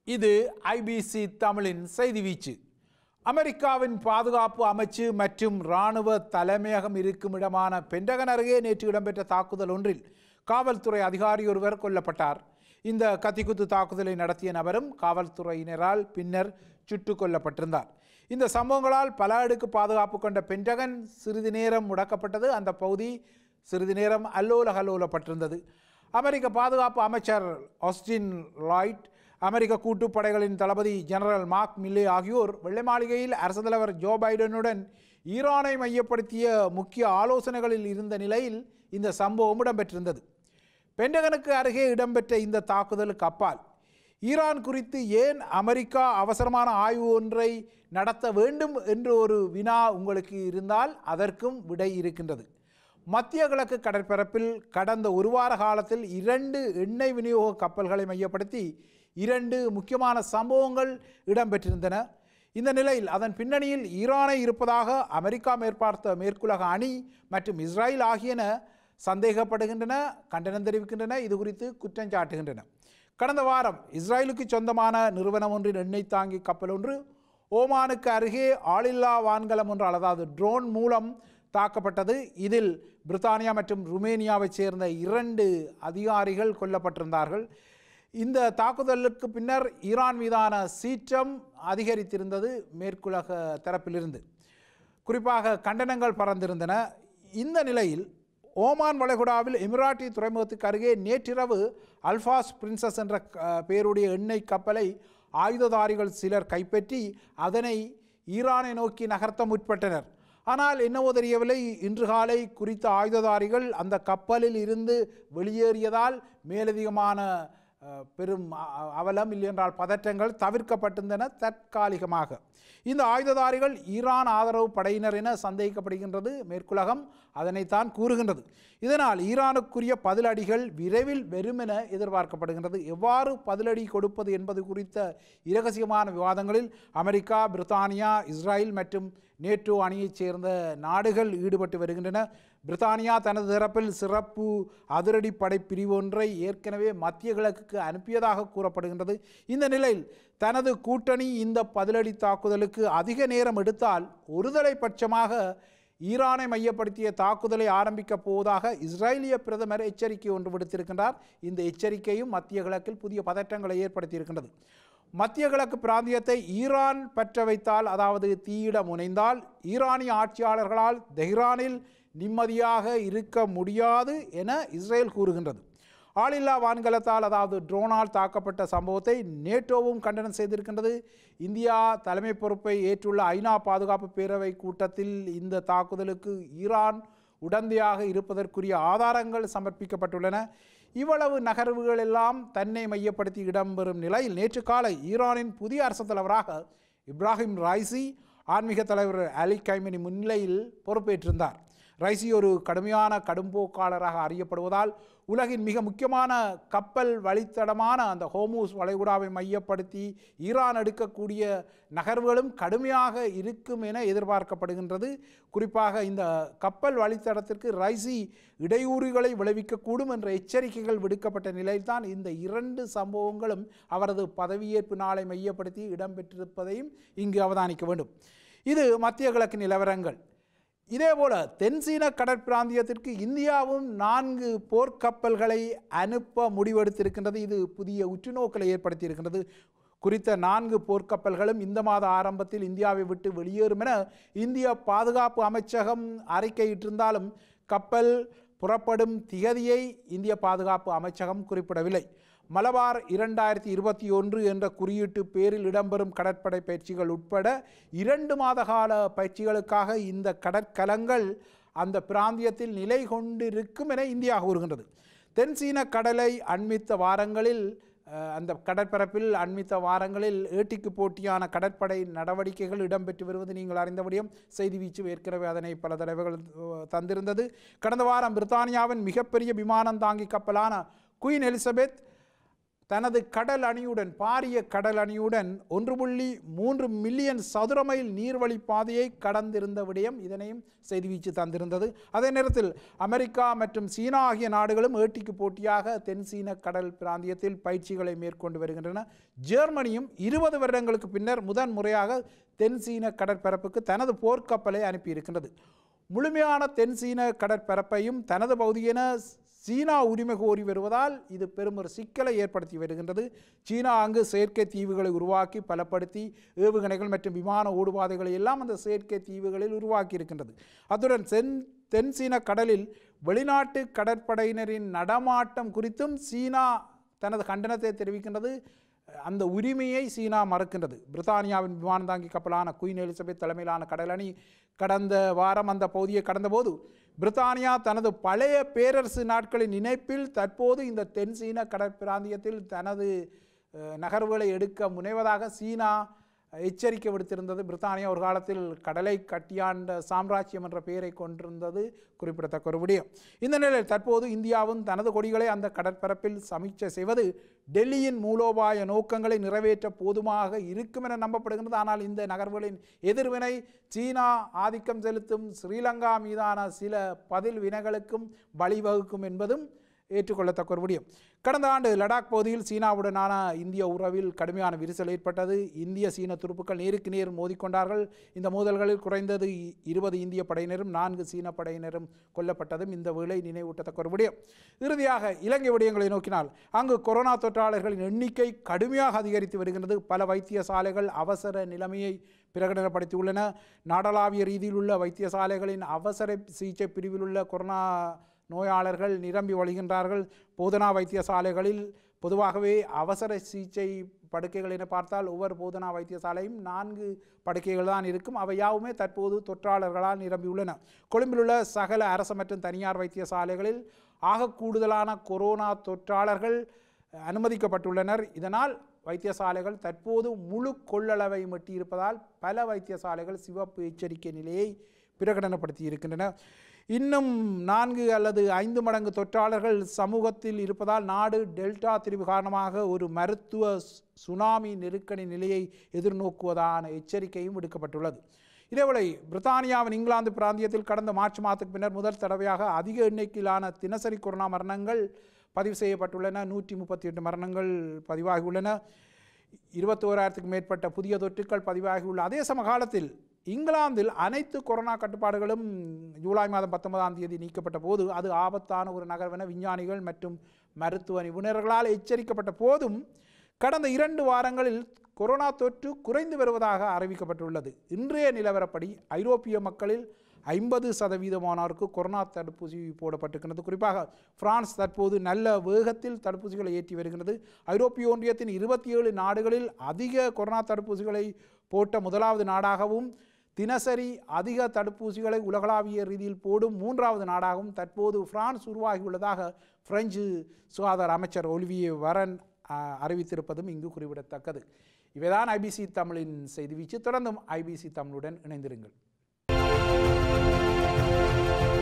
இது ஐபிசி தமிழின் செய்தி வீச்சு அமெரிக்காவின் பாதுகாப்பு அமைச்சு மற்றும் இராணுவ தலைமையகம் இருக்கும் இடமான பென்டகன் அருகே நேற்று இடம்பெற்ற தாக்குதல் ஒன்றில் காவல்துறை அதிகாரி ஒருவர் கொல்லப்பட்டார் இந்த கத்திக்குத்து தாக்குதலை நடத்திய நபரும் காவல்துறையினரால் பின்னர் சுட்டுக் கொல்லப்பட்டிருந்தார் இந்த சம்பவங்களால் பல அடுக்கு பாதுகாப்பு கொண்ட பென்டகன் சிறிது நேரம் முடக்கப்பட்டது அந்த பகுதி சிறிது நேரம் அல்லோல கல்லோலப்பட்டிருந்தது அமெரிக்க பாதுகாப்பு அமைச்சர் ஆஸ்டின் லாய்ட் அமெரிக்க கூட்டுப்படைகளின் தளபதி ஜெனரல் மார்க் மில்லே ஆகியோர் வெள்ளை மாளிகையில் அரசு தலைவர் ஜோ பைடனுடன் ஈரானை மையப்படுத்திய முக்கிய ஆலோசனைகளில் இருந்த நிலையில் இந்த சம்பவம் இடம்பெற்றிருந்தது பென்டகனுக்கு அருகே இடம்பெற்ற இந்த தாக்குதலுக்கு அப்பால் ஈரான் குறித்து ஏன் அமெரிக்கா அவசரமான ஆய்வு ஒன்றை நடத்த வேண்டும் என்று ஒரு வினா உங்களுக்கு இருந்தால் அதற்கும் விடை இருக்கின்றது மத்திய கிழக்கு கடற்பரப்பில் கடந்த ஒரு வார காலத்தில் இரண்டு எண்ணெய் விநியோக கப்பல்களை மையப்படுத்தி இரண்டு முக்கியமான சம்பவங்கள் இடம்பெற்றிருந்தன இந்த நிலையில் அதன் பின்னணியில் ஈரானை இருப்பதாக அமெரிக்கா மேற்பார்த்த மேற்குலக அணி மற்றும் இஸ்ரேல் ஆகியன சந்தேகப்படுகின்றன கண்டனம் தெரிவிக்கின்றன இது குறித்து குற்றம் சாட்டுகின்றன கடந்த வாரம் இஸ்ரேலுக்கு சொந்தமான நிறுவனம் ஒன்றின் எண்ணெய் தாங்கி கப்பல் ஒன்று ஓமானுக்கு அருகே ஆளில்லா வான்கலம் ஒன்று அதாவது ட்ரோன் மூலம் தாக்கப்பட்டது இதில் பிரித்தானியா மற்றும் ருமேனியாவைச் சேர்ந்த இரண்டு அதிகாரிகள் கொல்லப்பட்டிருந்தார்கள் இந்த தாக்குதலுக்கு பின்னர் ஈரான் மீதான சீற்றம் அதிகரித்திருந்தது மேற்குலக தரப்பிலிருந்து குறிப்பாக கண்டனங்கள் பறந்திருந்தன இந்த நிலையில் ஓமான் வளைகுடாவில் எமிராட்டி துறைமுகத்துக்கு அருகே நேற்றிரவு அல்ஃபாஸ் பிரின்சஸ் என்ற க- பெயருடைய எண்ணெய் கப்பலை ஆயுததாரிகள் சிலர் கைப்பற்றி அதனை ஈரானை நோக்கி நகர்த்த முற்பட்டனர் ஆனால் என்னவோ தெரியவில்லை இன்று காலை குறித்த ஆயுததாரிகள் அந்த கப்பலில் இருந்து வெளியேறியதால் மேலதிகமான அஹ், பெரும் அ- அ- அவலம் இல்லையென்றால் பதற்றங்கள் தவிர்க்கப்பட்டிருந்தன தற்காலிகமாக இந்த ஆயுததாரிகள் ஈரான் ஆதரவு படையினர் என சந்தேகிக்கப்படுகின்றது மேற்குலகம் அதனைத்தான் கூறுகின்றது இதனால் ஈரானுக்குரிய பதிலடிகள் விரைவில் வெறும் என எதிர்பார்க்கப்படுகின்றது எவ்வாறு பதிலடி கொடுப்பது என்பது குறித்த இரகசியமான விவாதங்களில் அமெரிக்கா பிரித்தானியா இஸ்ரேல் மற்றும் நேட்டோ அணியைச் சேர்ந்த நாடுகள் ஈடுபட்டு வருகின்றன பிரித்தானியா தனது தரப்பில் சிறப்பு அதிரடி படை பிரிவு ஒன்றை ஏற்கனவே மத்திய கிழக்குக்கு அனுப்பியதாக கூறப்படுகின்றது இந்த நிலையில் தனது கூட்டணி இந்த பதிலடி தாக்குதலுக்கு அதிக நேரம் எடுத்தால் ஒருதலை பட்சமாக ஈரானை மையப்படுத்திய தாக்குதலை ஆரம்பிக்கப் போவதாக இஸ்ரேலிய பிரதமர் எச்சரிக்கை ஒன்று விடுத்திருக்கின்றார் இந்த எச்சரிக்கையும் மத்திய கிழக்கில் புதிய பதற்றங்களை ஏற்படுத்தியிருக்கின்றது மத்திய கிழக்கு பிராந்தியத்தை ஈரான் பற்ற வைத்தால் அதாவது தீயிட முனைந்தால் ஈரானிய ஆட்சியாளர்களால் தெஹ்ரானில் நிம்மதியாக இருக்க முடியாது என இஸ்ரேல் கூறுகின்றது ஆளில்லா வான்கலத்தால் அதாவது ட்ரோனால் தாக்கப்பட்ட சம்பவத்தை நேட்டோவும் கண்டனம் செய்திருக்கின்றது இந்தியா தலைமை பொறுப்பை ஏற்றுள்ள ஐநா பாதுகாப்பு பேரவை கூட்டத்தில் இந்த தாக்குதலுக்கு ஈரான் உடந்தையாக இருப்பதற்குரிய ஆதாரங்கள் சமர்ப்பிக்கப்பட்டுள்ளன இவ்வளவு நகர்வுகள் எல்லாம் தன்னை மையப்படுத்தி இடம்பெறும் நிலையில் நேற்று காலை ஈரானின் புதிய அரசு தலைவராக இப்ராஹிம் ராய்சி ஆன்மீக தலைவர் அலி கைமினி முன்னிலையில் பொறுப்பேற்றிருந்தார் ரைசி ஒரு கடுமையான கடும்போக்காளராக அறியப்படுவதால் உலகின் மிக முக்கியமான கப்பல் வழித்தடமான அந்த ஹோமூஸ் வளைகுடாவை மையப்படுத்தி ஈரான் எடுக்கக்கூடிய நகர்வுகளும் கடுமையாக இருக்கும் என எதிர்பார்க்கப்படுகின்றது குறிப்பாக இந்த கப்பல் வழித்தடத்திற்கு ரைசி இடையூறுகளை விளைவிக்கக்கூடும் என்ற எச்சரிக்கைகள் விடுக்கப்பட்ட நிலையில்தான் இந்த இரண்டு சம்பவங்களும் அவரது பதவியேற்பு நாளை மையப்படுத்தி இடம்பெற்றிருப்பதையும் இங்கு அவதானிக்க வேண்டும் இது மத்திய கிழக்கு நிலவரங்கள் இதேபோல தென்சீன கடற்பிராந்தியத்திற்கு இந்தியாவும் நான்கு போர்க்கப்பல்களை அனுப்ப முடிவெடுத்திருக்கின்றது இது புதிய உற்றுநோக்கலை ஏற்படுத்தியிருக்கின்றது குறித்த நான்கு போர்க்கப்பல்களும் இந்த மாத ஆரம்பத்தில் இந்தியாவை விட்டு வெளியேறும் என இந்திய பாதுகாப்பு அமைச்சகம் அறிக்கையிட்டிருந்தாலும் கப்பல் புறப்படும் திகதியை இந்திய பாதுகாப்பு அமைச்சகம் குறிப்பிடவில்லை மலபார் இரண்டாயிரத்தி இருபத்தி ஒன்று என்ற குறியீட்டு பேரில் இடம்பெறும் கடற்படை பயிற்சிகள் உட்பட இரண்டு மாத கால பயிற்சிகளுக்காக இந்த கடற்கலங்கள் அந்த பிராந்தியத்தில் நிலை கொண்டிருக்கும் என இந்தியா கூறுகின்றது தென்சீன கடலை அண்மித்த வாரங்களில் அஹ், அந்த கடற்பரப்பில் அண்மித்த வாரங்களில் ஏட்டிக்கு போட்டியான கடற்படை நடவடிக்கைகள் இடம்பெற்று வருவது நீங்கள் அறிந்தபடியும் செய்தி வீச்சு ஏற்கனவே அதனை பல தடவைகள் அஹ், தந்திருந்தது கடந்த வாரம் பிரித்தானியாவின் மிகப்பெரிய விமானம் தாங்கி கப்பலான குயின் எலிசபெத் தனது கடல் அணியுடன் பாரிய கடல் அணியுடன் ஒன்று புள்ளி மூன்று மில்லியன் சதுர மைல் நீர்வழி பாதையை கடந்திருந்த விடயம் இதனையும் செய்தி வீச்சு தந்திருந்தது அதே நேரத்தில் அமெரிக்கா மற்றும் சீனா ஆகிய நாடுகளும் ஏட்டிக்கு போட்டியாக தென் சீன கடல் பிராந்தியத்தில் பயிற்சிகளை மேற்கொண்டு வருகின்றன ஜெர்மனியும் இருபது வருடங்களுக்கு பின்னர் முதன் முறையாக தென் சீன கடற்பரப்புக்கு தனது போர்க்கப்பலை அனுப்பியிருக்கின்றது முழுமையான தென் சீன கடற்பரப்பையும் தனது பகுதியென சீனா உரிமை கோரி வருவதால் இது பெரும் ஒரு சிக்கலை ஏற்படுத்தி வருகின்றது சீனா அங்கு செயற்கை தீவுகளை உருவாக்கி பலப்படுத்தி ஏவுகணைகள் மற்றும் விமான ஓடுபாதைகளை எல்லாம் அந்த செயற்கை தீவுகளில் உருவாக்கி இருக்கின்றது அத்துடன் தென் தென் சீன கடலில் வெளிநாட்டு கடற்படையினரின் நடமாட்டம் குறித்தும் சீனா தனது கண்டனத்தை தெரிவிக்கின்றது அந்த உரிமையை சீனா மறுக்கின்றது பிரித்தானியாவின் விமானம் தாங்கி கப்பலான குயின் எலிசபெத் தலைமையிலான கடலணி கடந்த வாரம் அந்த பகுதியை கடந்தபோது பிரித்தானியா தனது பழைய பேரரசு நாட்களின் நினைப்பில் தற்போது இந்த தென் சீன கடற்பிராந்தியத்தில் தனது அஹ், நகர்வுகளை எடுக்க முனைவதாக சீனா எச்சரிக்கை விடுத்திருந்தது பிரித்தானியா ஒரு காலத்தில் கடலை கட்டியாண்ட சாம்ராஜ்யம் என்ற பெயரை கொண்டிருந்தது குறிப்பிடத்தக்க ஒரு விடயம் இந்த நிலையில் தற்போது இந்தியாவும் தனது கொடிகளை அந்த கடற்பரப்பில் சமீட்சை செய்வது டெல்லியின் மூலோபாய நோக்கங்களை நிறைவேற்ற போதுமாக இருக்கும் என நம்பப்படுகின்றது ஆனால் இந்த நகர்வுகளின் எதிர்வினை சீனா ஆதிக்கம் செலுத்தும் ஸ்ரீலங்கா மீதான சில பதில் வினைகளுக்கும் வழிவகுக்கும் என்பதும் ஏற்றுக்கொள்ளத்தக்க ஒரு விடயம் கடந்த ஆண்டு லடாக் பகுதியில் சீனாவுடனான இந்திய உறவில் கடுமையான விரிசல் ஏற்பட்டது இந்திய சீன துருப்புக்கள் நேருக்கு நேர் மோதிக்கொண்டார்கள் இந்த மோதல்களில் குறைந்தது இ- இருபது இந்திய படையினரும் நான்கு சீன படையினரும் கொல்லப்பட்டதும் இந்த வேளை நினைவூட்டத்தக்க ஒரு விடயம் இறுதியாக இலங்கை விடயங்களை நோக்கினால் அங்கு கொரோனா தொற்றாளர்களின் எண்ணிக்கை கடுமையாக அதிகரித்து வருகின்றது பல வைத்தியசாலைகள் அவசர நிலைமையை பிரகடனப்படுத்தியுள்ளன நாடளாவிய ரீதியில் உள்ள வைத்தியசாலைகளின் அவசர சிகிச்சை பிரிவில் உள்ள கொரோனா நோயாளர்கள் நிரம்பி வழிகின்றார்கள் போதனா வைத்தியசாலைகளில் பொதுவாகவே அவசர சிகிச்சை படுக்கைகள் என பார்த்தால் ஒவ்வொரு போதனா வைத்தியசாலையும் நான்கு படுக்கைகள் தான் இருக்கும் அவை யாவுமே தற்போது தொற்றாளர்களால் நிரம்பியுள்ளன கொழும்பிலுள்ள சகல அரசு மற்றும் தனியார் வைத்தியசாலைகளில் ஆக கூடுதலான கொரோனா தொற்றாளர்கள் அனுமதிக்கப்பட்டுள்ளனர் இதனால் வைத்தியசாலைகள் தற்போது முழு கொள்ளளவை எட்டியிருப்பதால் பல வைத்தியசாலைகள் சிவப்பு எச்சரிக்கை நிலையை பிரகடனப்படுத்தி இருக்கின்றன இன்னும் நான்கு அல்லது ஐந்து மடங்கு தொற்றாளர்கள் சமூகத்தில் இருப்பதால் நாடு டெல்டா திரிவு காரணமாக ஒரு மருத்துவ சு- சுனாமி நெருக்கடி நிலையை எதிர்நோக்குவதான எச்சரிக்கையும் விடுக்கப்பட்டுள்ளது இதேவேளை பிரித்தானியாவின் இங்கிலாந்து பிராந்தியத்தில் கடந்த மார்ச் மாதத்துக்கு பின்னர் முதல் தடவையாக அதிக எண்ணிக்கையிலான தினசரி கொரோனா மரணங்கள் பதிவு செய்யப்பட்டுள்ளன நூற்றி முப்பத்தி எட்டு மரணங்கள் பதிவாகியுள்ளன இருபத்தோராயிரத்துக்கும் மேற்பட்ட புதிய தொற்றுக்கள் பதிவாகியுள்ள அதே சமகாலத்தில் இங்கிலாந்தில் அனைத்து கொரோனா கட்டுப்பாடுகளும் ஜூலை மாதம் பத்தொன்பதாம் தேதி நீக்கப்பட்ட போது அது ஆபத்தான ஒரு நகர்வென விஞ்ஞானிகள் மற்றும் மருத்துவ நிபுணர்களால் எச்சரிக்கப்பட்ட போதும் கடந்த இரண்டு வாரங்களில் கொரோனா தொற்று குறைந்து வருவதாக அறிவிக்கப்பட்டுள்ளது இன்றைய நிலவரப்படி ஐரோப்பிய மக்களில் ஐம்பது சதவீதமானோருக்கு கொரோனா தடுப்பூசி போடப்பட்டிருக்கிறது குறிப்பாக பிரான்ஸ் தற்போது நல்ல வேகத்தில் தடுப்பூசிகளை ஏற்றி வருகிறது ஐரோப்பிய ஒன்றியத்தின் இருபத்தி ஏழு நாடுகளில் அதிக கொரோனா தடுப்பூசிகளை போட்ட முதலாவது நாடாகவும் தினசரி அதிக தடுப்பூசிகளை உலகளாவிய ரீதியில் போடும் மூன்றாவது நாடாகவும் தற்போது பிரான்ஸ் உருவாகியுள்ளதாக பிரெஞ்சு சுகாதார அமைச்சர் ஒலிவியே வரன் ஆ, அறிவித்திருப்பதும் இங்கு குறிப்பிடத்தக்கது இவைதான் ஐபிசி தமிழின் செய்தி வீச்சு தொடர்ந்தும் ஐபிசி தமிழுடன் இணைந்திருங்கள்